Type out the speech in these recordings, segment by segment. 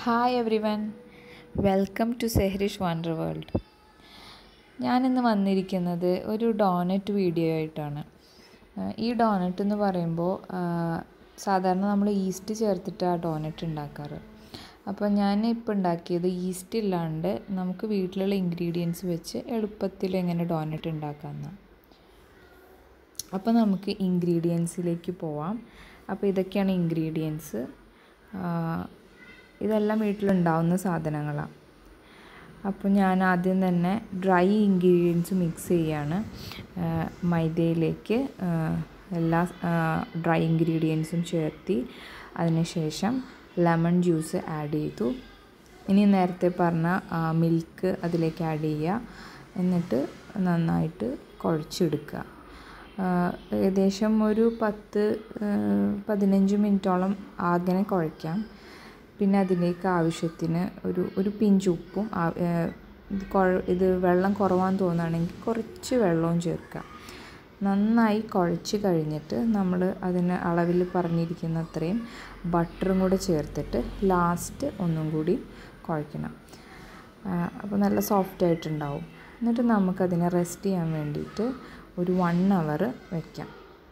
hi everyone welcome to Sehrish wonder world ഞാനിന്ന് വന്നിരിക്കുന്നത് ഒരു ഡോനറ്റ് വീഡിയോ ആയിട്ടാണ് ആ, ഈ ഡോനറ്റ് എന്ന് പറയുമ്പോൾ ആ, സാധാരണ നമ്മൾ ഈസ്റ്റ് ചേർത്തിട്ടാണ് ഡോനറ്റ് ഉണ്ടാക്കാറ് അപ്പോൾ ഞാൻ ഇപ്പോൾ ഉണ്ടാക്കിയത് ഈസ്റ്റ് ഇല്ലാണ്ട് നമുക്ക് വീട്ടിലുള്ള ഇൻഗ്രീഡിയൻസ് വെച്ച് എളുപ്പത്തിൽ എങ്ങനെ ഡോനറ്റ് ഉണ്ടാക്കാമെന്നാണ് അപ്പോൾ നമുക്ക് ഇൻഗ്രീഡിയൻസിലേക്ക് പോവാം അപ്പോൾ ഇതൊക്കെയാണ് ഇൻഗ്രീഡിയൻസ് ഇതെല്ലാം വീട്ടിലുണ്ടാവുന്ന സാധനങ്ങളാണ് അപ്പോൾ ഞാൻ ആദ്യം തന്നെ ഡ്രൈ ഇൻഗ്രീഡിയൻസ് മിക്സ് ചെയ്യാണ് ആ, മൈദയിലേക്ക് ആ, എല്ലാ ഡ്രൈ ഇൻഗ്രീഡിയൻസും ചേർത്തി അതിനുശേഷം ലെമൺ ജ്യൂസ് ആഡ് ചെയ്തു ഇനി നേരത്തെ പറഞ്ഞ മിൽക്ക് അതിലേക്ക് ആഡ് ചെയ്യുക എന്നിട്ട് നന്നായിട്ട് കുഴച്ചെടുക്കുക ആഹ് ഏകദേശം ഒരു പത്ത് ആഹ് പതിനഞ്ച് മിനിറ്റോളം ആകനെ കുഴയ്ക്കാം പിന്നെ അതിലേക്ക് ആവശ്യത്തിന് ഒരു ഒരു പിഞ്ച് ഉപ്പും ആ- ആഹ് ഇത് കുഴ ഇത് വെള്ളം കുറവാന്ന് തോന്നുകയാണെങ്കിൽ കുറച്ച് വെള്ളവും ചേർക്കാം നന്നായി കുഴച്ച് കഴിഞ്ഞിട്ട് നമ്മൾ അതിന് അളവിൽ പറഞ്ഞിരിക്കുന്ന അത്രയും ബട്ടറും കൂടെ ചേർത്തിട്ട് ലാസ്റ്റ് ഒന്നും കൂടി കുഴയ്ക്കണം അപ്പോൾ നല്ല സോഫ്റ്റ് ആയിട്ടുണ്ടാവും എന്നിട്ട് നമുക്കതിനെ റെസ്റ്റ് ചെയ്യാൻ വേണ്ടിയിട്ട് ഒരു വൺ അവർ വയ്ക്കാം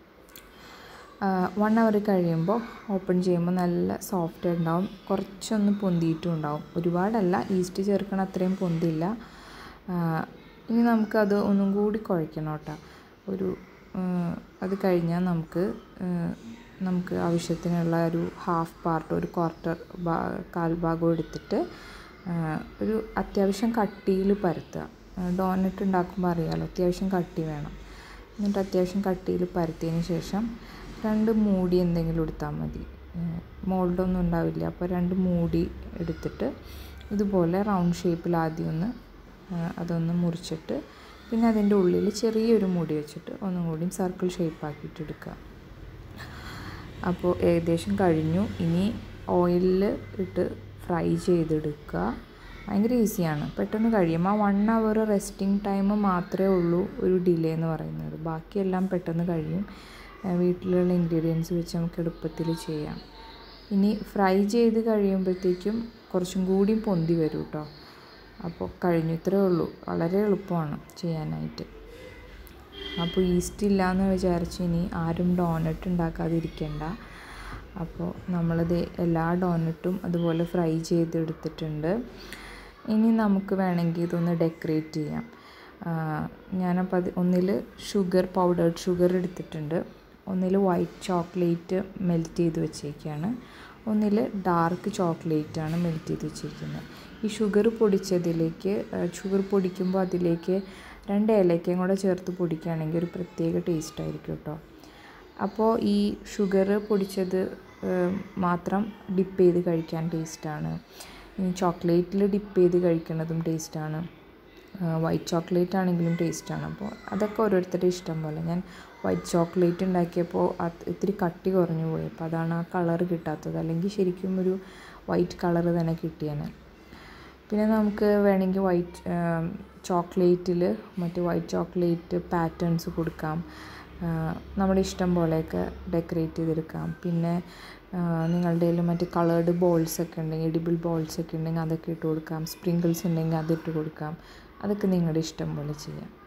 വൺ അവർ കഴിയുമ്പോൾ ഓപ്പൺ ചെയ്യുമ്പോൾ നല്ല സോഫ്റ്റ് ഉണ്ടാവും കുറച്ചൊന്ന് പൊന്തിയിട്ടും ഉണ്ടാവും ഒരുപാടല്ല ഈസ്റ്റ് ചേർക്കണ അത്രയും പൊന്തില്ല ആ, ഇനി നമുക്കത് ഒന്നും കൂടി കുഴക്കണം കേട്ടോ ഒരു ആ, അത് കഴിഞ്ഞാൽ നമുക്ക് ആ, നമുക്ക് ആവശ്യത്തിനുള്ള ഒരു ഹാഫ് പാർട്ട് ഒരു ക്വാർട്ടർ ഭാ കാൽഭാഗം എടുത്തിട്ട് ആ, ഒരു അത്യാവശ്യം കട്ടിയിൽ പരത്തുക ഡോനറ്റ് ഉണ്ടാക്കുമ്പോൾ അറിയാമല്ലോ അത്യാവശ്യം കട്ടി വേണം എന്നിട്ട് അത്യാവശ്യം കട്ടിയിൽ പരത്തിയതിന് ശേഷം രണ്ട് മൂടി എന്തെങ്കിലും എടുത്താൽ മതി മോൾഡൊന്നും ഉണ്ടാവില്ല അപ്പോൾ രണ്ട് മൂടി എടുത്തിട്ട് ഇതുപോലെ റൗണ്ട് ഷേപ്പിൽ ആദ്യം ഒന്ന് ആ, അതൊന്ന് മുറിച്ചിട്ട് പിന്നെ അതിൻ്റെ ഉള്ളിൽ ചെറിയൊരു മൂടി വെച്ചിട്ട് ഒന്നും കൂടി സർക്കിൾ ഷേപ്പാക്കിയിട്ട് എടുക്കുക അപ്പോൾ ഏകദേശം കഴിഞ്ഞു ഇനി ഓയിലിൽ ഇട്ട് ഫ്രൈ ചെയ്തെടുക്കുക ഭയങ്കര ഈസിയാണ് പെട്ടെന്ന് കഴിയും ആ വൺ അവർ റെസ്റ്റിംഗ് ടൈം മാത്രമേ ഉള്ളൂ ഒരു ഡിലേ എന്ന് പറയുന്നത് ബാക്കിയെല്ലാം പെട്ടെന്ന് കഴിയും ആ, വീട്ടിലുള്ള ഇൻഗ്രീഡിയൻസ് വെച്ച് നമുക്ക് എളുപ്പത്തിൽ ചെയ്യാം ഇനി ഫ്രൈ ചെയ്ത് കഴിയുമ്പോഴത്തേക്കും കുറച്ചും കൂടിയും പൊന്തി വരും കേട്ടോ അപ്പോൾ കഴിഞ്ഞു ഇത്രയേ ഉള്ളൂ വളരെ എളുപ്പമാണ് ചെയ്യാനായിട്ട് അപ്പോൾ ഈസ്റ്റ് ഇല്ല എന്ന് വിചാരിച്ച് ഇനി ആരും ഡോനറ്റ് ഉണ്ടാക്കാതിരിക്കണ്ട അപ്പോൾ നമ്മളത് എല്ലാ ഡോനറ്റും അതുപോലെ ഫ്രൈ ചെയ്തെടുത്തിട്ടുണ്ട് ഇനി നമുക്ക് വേണമെങ്കിൽ ഇതൊന്ന് ഡെക്കറേറ്റ് ചെയ്യാം ഞാനപ്പോൾ അത് ഒന്നിൽ ഷുഗർ പൗഡേർഡ് ഷുഗർ എടുത്തിട്ടുണ്ട് ഒന്നിൽ വൈറ്റ് ചോക്ലേറ്റ് മെൽറ്റ് ചെയ്ത് വെച്ചേക്കാണ് ഒന്നിൽ ഡാർക്ക് ചോക്ലേറ്റ് ആണ് മെൽറ്റ് ചെയ്ത് വെച്ചിരിക്കുന്നത് ഈ ഷുഗർ പൊടിച്ചതിലേക്ക് ഷുഗർ പൊടിക്കുമ്പോൾ അതിലേക്ക് രണ്ട് ഏലക്കയും കൂടെ ചേർത്ത് പൊടിക്കുകയാണെങ്കിൽ ഒരു പ്രത്യേക ടേസ്റ്റ് ആയിരിക്കും കേട്ടോ അപ്പോൾ ഈ ഷുഗർ പൊടിച്ചത് ഏം, മാത്രം ഡിപ്പ് ചെയ്ത് കഴിക്കാൻ ടേസ്റ്റാണ് ഇനി ചോക്ലേറ്റിൽ ഡിപ്പ് ചെയ്ത് കഴിക്കുന്നതും ടേസ്റ്റാണ് വൈറ്റ് ചോക്ലേറ്റ് ആണെങ്കിലും ടേസ്റ്റാണ് അപ്പോൾ അതൊക്കെ ഓരോരുത്തരുടെ ഇഷ്ടം പോലെ ഞാൻ വൈറ്റ് ചോക്ലേറ്റ് ഉണ്ടാക്കിയപ്പോൾ അത് ഇത്തിരി കട്ടി കുറഞ്ഞു പോയി അപ്പോൾ അതാണ് ആ കളർ കിട്ടാത്തത് അല്ലെങ്കിൽ ശരിക്കും ഒരു വൈറ്റ് കളർ തന്നെ കിട്ടിയേനെ പിന്നെ നമുക്ക് വേണമെങ്കിൽ വൈറ്റ് ചോക്ലേറ്റിൽ മറ്റേ വൈറ്റ് ചോക്ലേറ്റ് പാറ്റേൺസ് കൊടുക്കാം ആ, നമ്മുടെ ഇഷ്ടം പോലെയൊക്കെ ഡെക്കറേറ്റ് ചെയ്തെടുക്കാം പിന്നെ ആ, നിങ്ങളുടെ കയ്യിൽ മറ്റേ കളേർഡ് ബോൾസ് ഒക്കെ ഉണ്ടെങ്കിൽ എഡിബിൾ ബോൾസ് ഒക്കെ ഉണ്ടെങ്കിൽ അതൊക്കെ ഇട്ട് കൊടുക്കാം സ്പ്രിങ്കിൾസ് ഉണ്ടെങ്കിൽ അതിട്ട് കൊടുക്കാം അതൊക്കെ നിങ്ങളുടെ ഇഷ്ടം പോലെ ചെയ്യാം